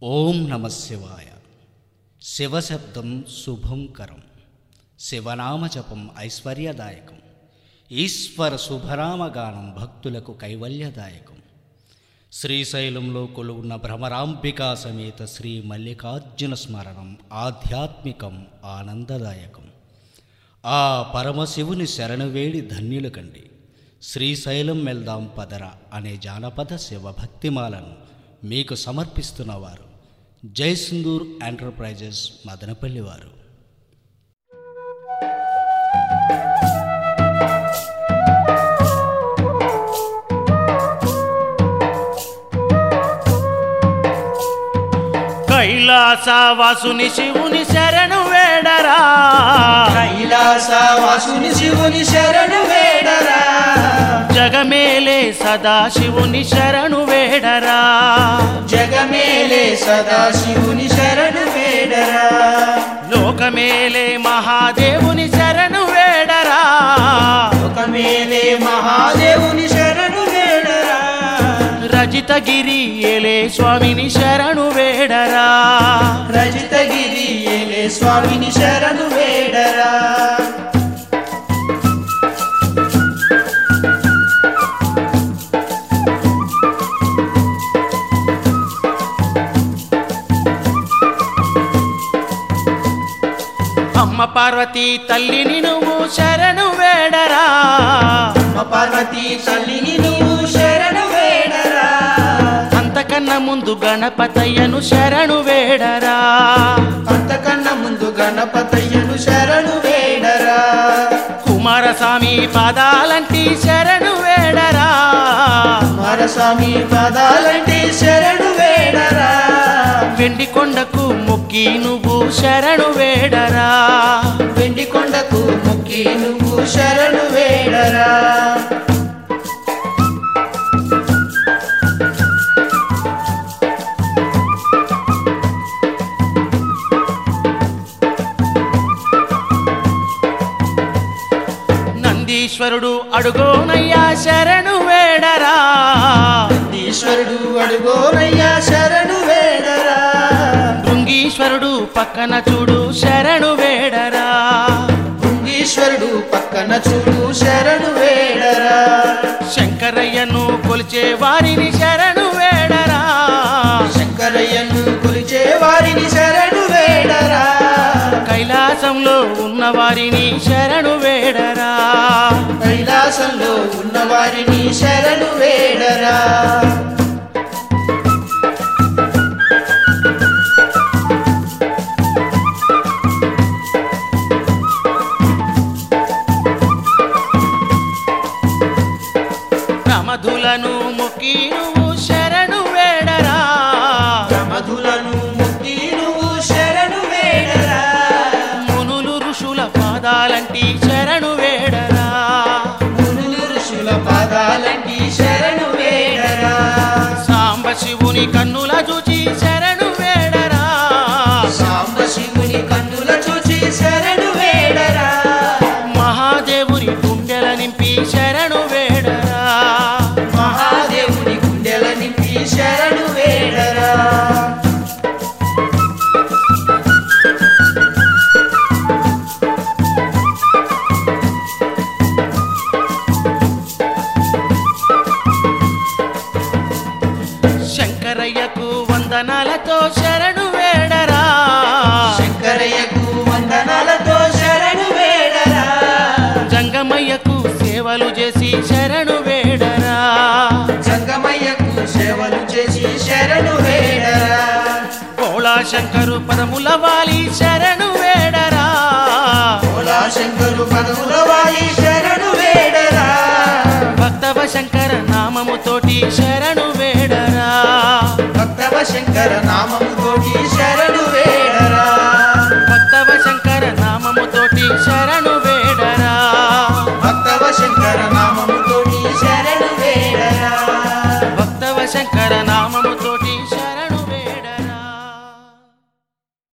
ఓం నమ శివాయ శివశబ్దం శుభంకరం శివనామ జపం ఐశ్వర్యదాయకం ఈశ్వర శుభనామగానం భక్తులకు కైవల్యదాయకం శ్రీశైలంలో కొలువున్న భ్రమరాంబికా సమేత శ్రీ మల్లికార్జున స్మరణం ఆధ్యాత్మికం ఆనందదాయకం ఆ పరమశివుని శరణు వేడి ధన్యులు కండి శ్రీశైలం వెళ్దాం పదర అనే జానపద శివభక్తిమాలను మీకు సమర్పిస్తున్నవారు జై సింధూర్ ఎంటర్ప్రైజెస్ మదనపల్లి వారు కైలాసవాసుని శివుని శరణు వేడరా కైలాస వాసుని శివుని శరణు వేడరా జగమేలే సదా శివుని శరణు వేడరా జగమేలే సదా శివుని శరణు వేడరా లోకమేలే మహాదేవుని శరణు వేడరా ఒకమేలే మహాదేవుని శరణు వేడరా రజితగిరి ఏలే స్వామిని శరణు వేడరా రజితగిరి ఏలే స్వామిని శరణు వేడరా అమ్మ పార్వతి తల్లిని నువ్వు శరణు వేడరా అమ్మ పార్వతీ తల్లిని నువ్వు శరణు వేడరా అంతకన్నా ముందు గణపతయ్యను శరణు వేడరా అంతకన్నా ముందు గణపతయ్యను శరణు వేడరా కుమారస్వామి పాదాలంటి శరణు వేడరా కుమారస్వామి పదాలంటే శరణు వేడరా వెండి కొండకు మొక్కి నువ్వు శరణు వేడరా వెండి కొండకు మొక్కి నువ్వు శరణు వేడరా నందీశ్వరుడు అడుగోనయ్యా శరణు వేడరా ఈశ్వరుడు అడుగోనయ్యా శరణు వేడరా భృంగీశ్వరుడు పక్కన చూడు శరణు వేడరా ఈశ్వరుడు పక్కన చూడు శరణు వేడరా శంకరయ్యను కొలిచే వారిని శరణు వేడరా శంకరయ్యను కొలిచే వారిని శరణు వేడరా కైలాసంలో ఉన్న వారిని శరణు వేడరా కైలాసంలో ఉన్న వారిని శరణు వేడరా ప్రమధులను మొక్కి నువ్వు శరణు వేడరా మధులను ముక్తి నువ్వు శరణు వేడరా మునులు ఋషుల పాదాలంటి శరణు వేడరా మునులు ఋషుల పాదాలంటి శరణు వేడరా సాంబ శివుని కన్నుల చూచి శరణు వేడరా సాంబ శివుని కన్నుల చూచి శరణు వేడరా మహాదేవుని గుండెల నింపి శరణు వేడరా మహాదేవుని గుండెల నింపి శరణు వేడరా శంకరయ్యకు వందనాలతో శరణు వేడరా శంకరయ్యకు వందనాలతో శరణు వేడరా జంగమయ్యకు సేవలు చేసి శరణు వేడరా సంగమయ్యకు సేవలు చేసి శరణు వేడరా భోళా శంకరు పదముల వాలి శరణు వేడరా భోలా శంకరు పదముల వాయి శరణు వేడరా భక్తవ శంకర నామముతోటి శరణు వేడరా భక్తవ శంకర నామముతోటి శరణు